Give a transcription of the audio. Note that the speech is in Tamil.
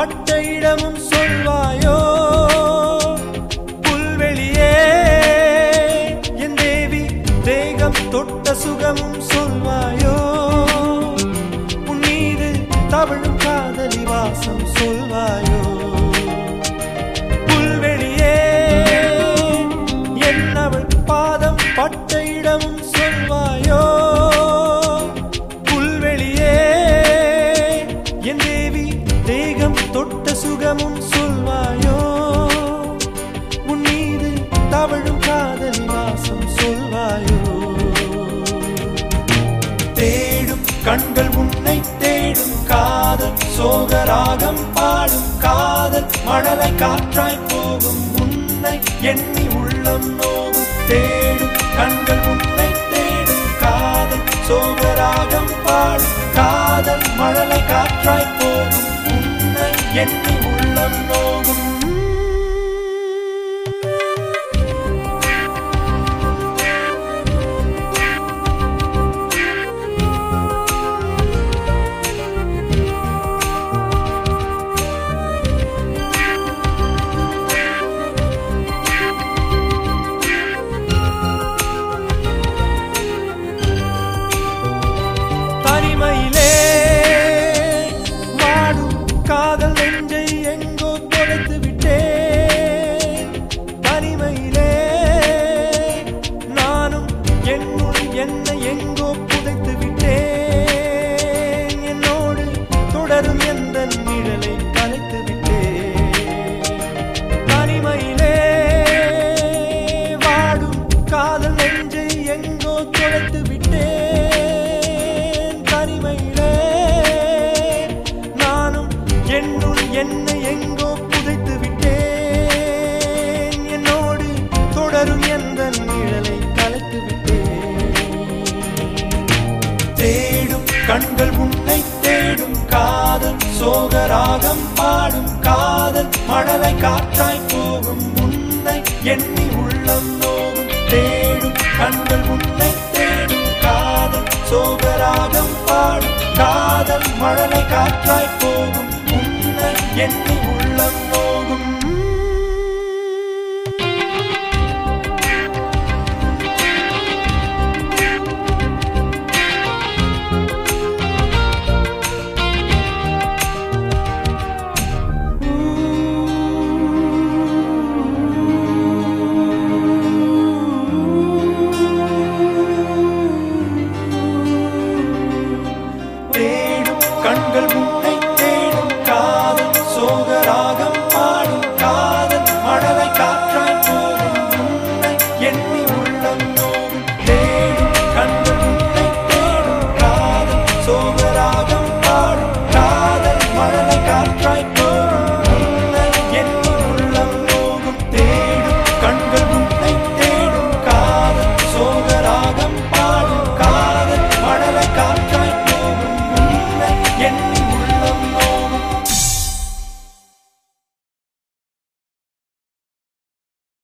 பட்ட இடமும் சொல்வாயோ புல்வெளியே என் தேவி தேகம் தொட்ட சுகமும் சொல்வாயோ உன் மீது தவழும் காதலி வாசம் சொல்வாயோ புல்வெளியே என் அவள் பாதம் பட்ட இடமும் சொல்வாயோ புல்வெளியே என் தேவி தேகம் தொட்ட சுகமும் சொல்வாயோ உன் மீது தவழும் காதல் வாசம் சொல்வாயோ தேடும் கண்கள் உன்னை தேடும் காதல் சோகராகம் பாடும் காதல் மணலை காற்றாய் போகும் உன்னை எண்ணி உள்ளம் நோகும் தேடும் கண்கள் உன்னை தேடும் காதல் சோகராகம் பாடும் காதல் மணலை காற்றாய் போகும் உன்னை எண்ணி உள்ளம் நோகும் தனிமையிலே வாடும் காதல் நெஞ்சை எங்கோ தொலைத்து விட்டேன் தனிமையிலே நானும் என்னுள் என்னை எங்கோ புதைத்து விட்டேன் என்னோடு தொடரும் எந்த நிழலை கலைத்து விட்டேன் தனிமையிலே வாடும் காதல் நெஞ்சை எங்கோ தொலைத்து விட்டேன் தனிமையிலே நானும் என்னுள் என்னை எங்கோ புதைத்து விட்டேன் என்னோடு தொடரும் எந்த நிழலை கலைத்து விட்டேன் தேடும் கண்கள் உன்னை தேடும் காதல் சோகராகம் பாடும் காதல் மணலை காற்றாய் போகும் உன்னை எண்ணி உள்ளம் நோகும் தேடும் கண்கள் உன்னை தேடும் காதல் சோகராகம் பாடும் காதல் மழலை காற்றாய் போகும் உன்னை எண்ணி உள்ளம் நோகும் தேடும் கண்கள் உன்னை தேடும் காதல் சோகராகம் பாடும் காதல் மழலை காற்றாய் போகும் உன்னை எண்ணி உள்ளம் நோகும் தேடும் கண்கள் உன்னை தேடும் காதல் சோகராகம் பாடும் காதல் மழலை காற்றாய் போகும்